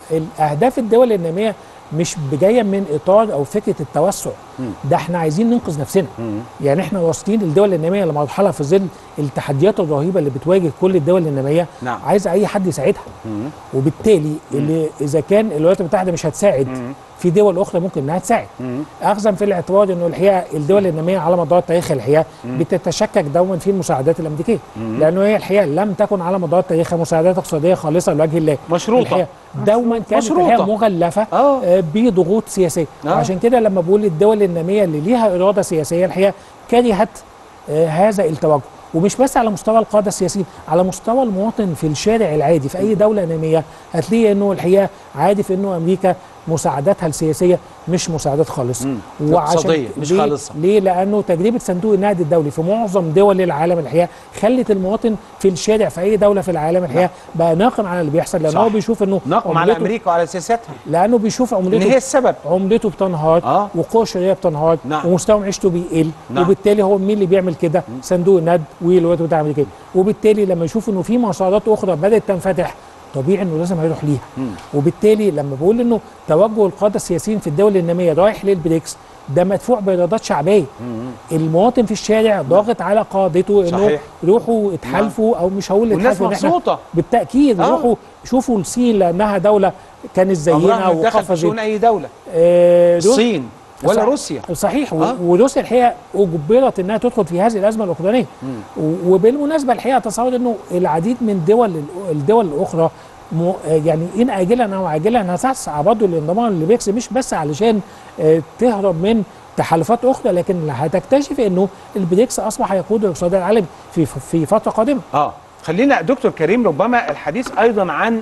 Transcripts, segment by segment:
الاهداف الدول الناميه مش جايه من اطار او فكره التوسع ده احنا عايزين ننقذ نفسنا يعني احنا واصلين الدول الناميه لمرحله في ظل التحديات الرهيبه اللي بتواجه كل الدول الناميه نعم. عايز اي حد يساعدها وبالتالي اللي اذا كان الولايات المتحده مش هتساعد في دول اخرى ممكن انها تساعد اخذا في الاعتبار انه الحقيقه الدول الناميه على مدار التاريخ الحقيقه بتتشكك دوما في المساعدات الامريكيه لانه هي الحقيقه لم تكن على مدار تاريخها مساعدات اقتصاديه خالصه لوجه الله مشروطة. الحقيقة دوما كانت مشروطة. الحقيقه مغلفه آه. آه، بضغوط سياسيه آه. عشان كده لما بقول الدول الناميه اللي ليها اراده سياسيه الحقيقه كرهت آه، هذا التوجه ومش بس على مستوى القاده السياسيين على مستوى المواطن في الشارع العادي في اي دوله ناميه هتلاقي انه الحقيقه عادي في انه امريكا مساعداتها السياسيه مش مساعدات خالصه مم. اقتصادية، مش ليه؟ خالصة. ليه لانه تجربه صندوق النقد الدولي في معظم دول العالم الحقيقه خلت المواطن في الشارع في اي دوله في العالم الحقيقه بقى ناقم على اللي بيحصل لان صح. هو بيشوف انه نقم على عملته- امريكا وعلى سياستها لانه بيشوف ان عملته هي السبب عملته بتنهار آه. وقوه الشرائيه بتنهار نعم. ومستوى معيشته بيقل نعم. وبالتالي هو مين اللي بيعمل كده صندوق النقد والولايات المتحده الامريكيه وبالتالي لما يشوف انه في مسارات اخرى بدات تنفتح طبيعي انه لازم هيروح ليها وبالتالي لما بقول انه توجه القاده السياسيين في الدول الناميه رايح للبريكس ده مدفوع بايرادات شعبيه المواطن في الشارع ضاغط على قادته انه صحيح. روحوا اتحالفوا او مش هقول والناس اتحالفوا إن إحنا مبسوطة. بالتاكيد آه. روحوا شوفوا الصين لانها دوله كانت زينا عمرها ما دخل في وقفزت شؤون اي دوله آه، روس- الصين ولا صح- روسيا صحيح و- آه. وروسيا الحقيقه اجبرت انها تدخل في هذه الازمه الاوكرانيه و- وبالمناسبه الحقيقه تصور انه العديد من دول الدول الاخرى م- يعني ان اجلا او عاجلا هتسعى برضه للانضمام للبريكس مش بس علشان آه، تهرب من تحالفات اخرى لكن هتكتشف انه البريكس اصبح يقود الاقتصاد العالمي في في فتره قادمه اه خلينا دكتور كريم ربما الحديث ايضا عن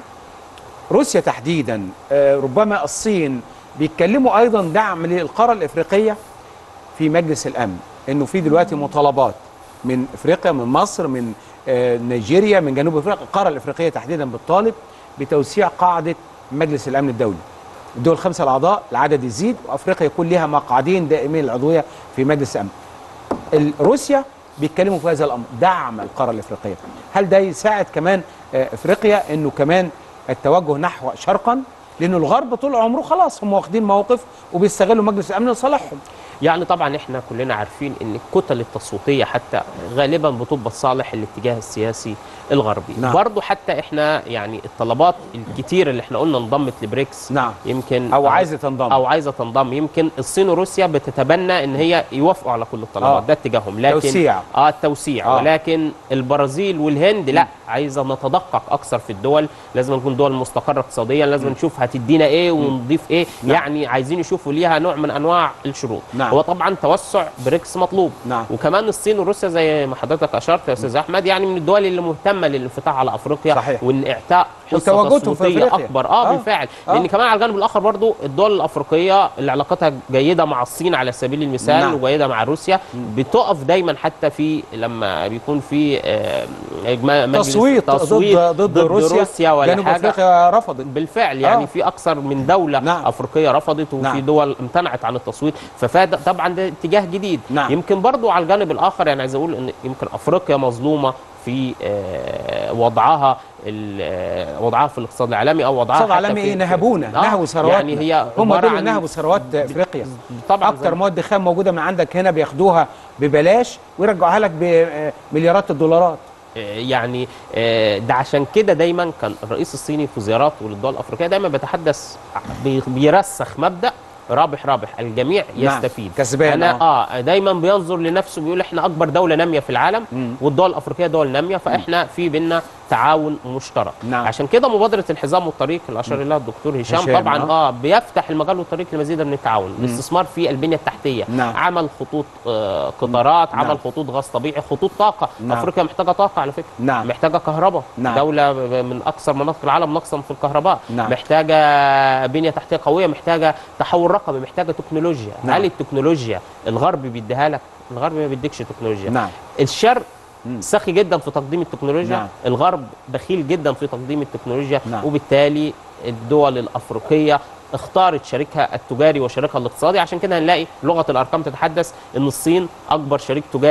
روسيا تحديدا آه ربما الصين بيتكلموا ايضا دعم للقاره الافريقيه في مجلس الامن انه في دلوقتي مطالبات من افريقيا من مصر من آه نيجيريا من جنوب افريقيا القاره الافريقيه تحديدا بتطالب بتوسيع قاعده مجلس الامن الدولي الدول الخمسه الاعضاء العدد يزيد وافريقيا يكون لها مقعدين دائمين العضويه في مجلس الامن ال- روسيا بيتكلموا في هذا الامر دعم القاره الافريقيه هل ده يساعد كمان آه، افريقيا انه كمان التوجه نحو شرقا لانه الغرب طول عمره خلاص هم واخدين موقف وبيستغلوا مجلس الامن لصالحهم يعني طبعا احنا كلنا عارفين ان الكتل التصويتيه حتى غالبا بتبقى صالح الاتجاه السياسي الغربي نعم. برضو حتى احنا يعني الطلبات الكتير اللي احنا قلنا انضمت لبريكس نعم. يمكن أو عايزة تنضم. او عايزه تنضم يمكن الصين وروسيا بتتبنى ان هي يوافقوا على كل الطلبات آه. ده اتجاههم لكن توسيع. اه التوسيع آه. آه. ولكن البرازيل والهند لا عايزه نتدقق اكثر في الدول لازم نكون دول مستقره اقتصاديا لازم نشوف هتدينا ايه ونضيف ايه نعم. يعني عايزين يشوفوا ليها نوع من انواع الشروط نعم. هو طبعا توسع بريكس مطلوب نعم. وكمان الصين وروسيا زي ما حضرتك اشرت يا استاذ احمد يعني من الدول اللي مهتمه للانفتاح على افريقيا صحيح. وان اعطاء حصه وتواجدهم في تصويتيه أفريقيا. اكبر اه, آه. بالفعل آه. لان كمان على الجانب الاخر برضو الدول الافريقيه اللي علاقتها جيده مع الصين على سبيل المثال نعم. نعم. وجيده مع روسيا بتقف دايما حتى في لما بيكون في آه، إجماع- مجلس تصويت, تصويت ضد ضد, روسيا, روسيا ولا جنوب حاجه افريقيا رفضت بالفعل يعني آه. آه. في اكثر من دوله نعم. نعم. افريقيه رفضت وفي نعم. نعم. دول امتنعت عن التصويت ففاد طبعا ده اتجاه جديد نعم. يمكن برضو على الجانب الاخر يعني عايز اقول ان يمكن افريقيا مظلومه في آه، وضعها ال- آه، وضعها في الاقتصاد العالمي او وضعها اقتصاد حتى عالمي في- ايه نهبونا آه، نهبوا ثرواتنا يعني هي هم عبارة دول عن- نهبوا ثروات افريقيا طبعا اكتر زي- مواد خام موجوده من عندك هنا بياخدوها ببلاش ويرجعوها لك بمليارات الدولارات يعني آه، ده عشان كده دايما كان الرئيس الصيني في زياراته للدول الافريقيه دايما بيتحدث بي- بيرسخ مبدا رابح رابح الجميع نعم، يستفيد كسبان، انا اه دايما بينظر لنفسه بيقول احنا اكبر دوله ناميه في العالم والدول الافريقيه دول ناميه فاحنا في بينا تعاون مشترك نعم. عشان كده مبادره الحزام والطريق اللي اشار اليها الدكتور هشام, هشام، طبعا آه. اه بيفتح المجال والطريق لمزيد من التعاون الاستثمار في البنيه التحتيه نعم. عمل خطوط آه قطارات نعم. عمل خطوط غاز طبيعي خطوط طاقه نعم. افريقيا محتاجه طاقه على فكره نعم. محتاجه كهرباء نعم. دوله من اكثر مناطق العالم نقصا في الكهرباء نعم. محتاجه بنيه تحتيه قويه محتاجه تحول رقمي محتاجه تكنولوجيا نعم. هل التكنولوجيا الغرب بيديها لك الغرب ما بيديكش تكنولوجيا نعم. الشرق سخي جدا في تقديم التكنولوجيا نعم. الغرب بخيل جدا في تقديم التكنولوجيا نعم. وبالتالي الدول الافريقيه اختارت شريكها التجاري وشريكها الاقتصادي عشان كده هنلاقي لغه الارقام تتحدث ان الصين اكبر شريك تجاري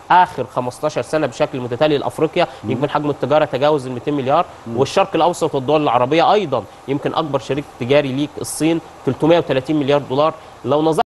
اخر 15 سنه بشكل متتالي لافريقيا يمكن حجم التجاره تجاوز ال 200 مليار والشرق الاوسط والدول العربيه ايضا يمكن اكبر شريك تجاري ليك الصين 330 مليار دولار لو نظرنا